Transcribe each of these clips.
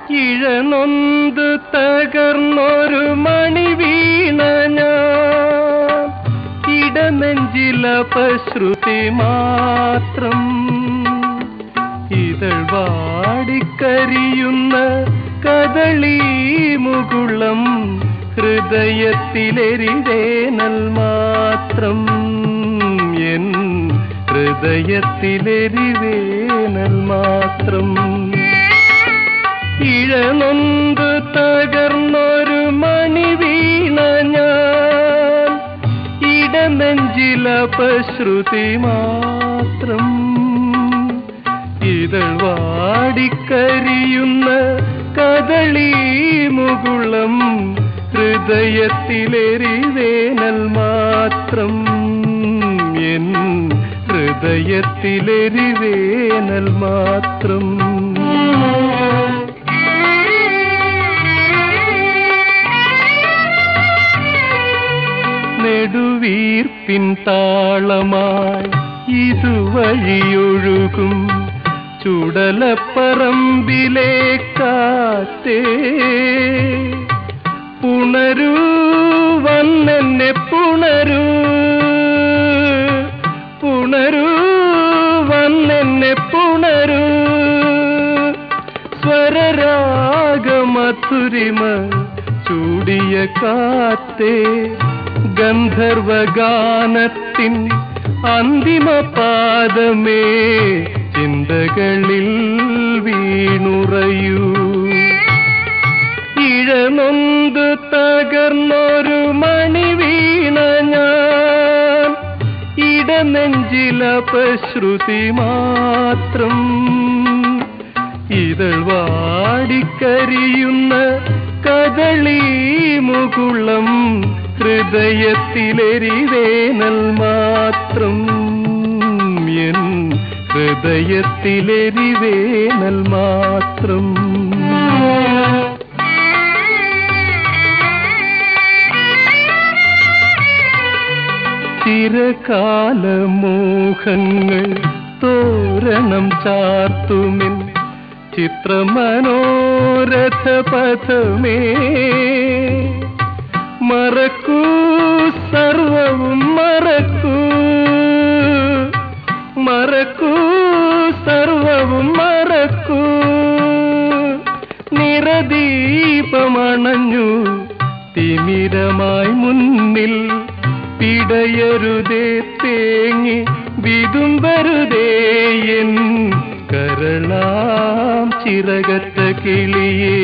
ഇഴനൊന്ത് തകർന്നൊരു മണി വീണ ഞാൻ ഇടനെഞ്ചിലപശ്രുതി മാത്രം ഇതൾ വാടിക്കരിയുന്ന കദളി മുകുളം ഹൃദയത്തിലെരിവേനൽ മാത്രം എൻ ഹൃദയത്തിലെരിവേനൽ മാത്രം ഇഴനൊന്ത് തകർന്നൊരു മണി വീണ ഞാൻ ഇടനെഞ്ചിലപശ്രുതി മാത്രം ഇതൾ വാടിക്കരിയുന്ന കദളി മുകുളം ഹൃദയത്തിലെരിവേനൽ മാത്രം എൻ ഹൃദയത്തിലെരിവേനൽ മാത്രം നെടുവീർപ്പിൻ താളമായി ഇതുവഴിയൊഴുകും ചുടലപ്പറമ്പിലെ കാറ്റേ പുണരൂ വന്നെന്നെ പുണരൂ പുണരൂ വന്നെന്നെ പുണരൂ സ്വരരാഗമധുരിമ ചൂടിയ കാത്തേ ഗന്ധർവഗാനത്തിൻ അന്തിമ പാദമേ ചിന്തകളിൽ വീണുറയൂ ഇഴനൊന്ത് തകർന്നൊരു മണി വീണ ഞാൻ ഇടനെഞ്ചിലപശ്രുതി മാത്രം ഇതൾ വാടിക്കരിയുന്ന കദളി മുകുളം ഹൃദയത്തിലെരിവേനൽ മാത്രം എൻ ഹൃദയത്തിലെരിവേനൽ മാത്രം ചിരകാല മോഹങ്ങൾ തോരണം ചാർത്തുമിൻ ചിത്രമനോരഥ പഥമേ മറക്കൂ സർവവും മറക്കൂ മറക്കൂ സർവവും മറക്കൂ നിറദീപമണഞ്ഞു തിമിരമായി മുന്നിൽ പിടയരുതേ തേങ്ങി വിതുമ്പരുതേ എൻ കരളാം ചിറകറ്റ കിളിയേ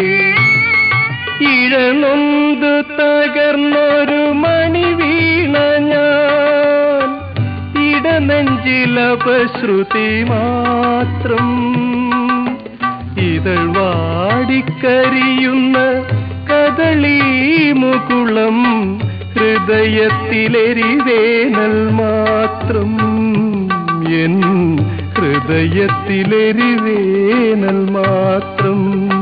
ഇഴനൊന്ത് തകർന്നൊരു മണി വീണ ഞാൻ ഇടനെഞ്ചിലപശ്രുതി മാത്രം ഇതൾ വാടിക്കരിയുന്ന കദളി മുകുളം ഹൃദയത്തിലെരിവേനൽ മാത്രം എൻ ഹൃദയത്തിലെരിവേനൽ മാത്രം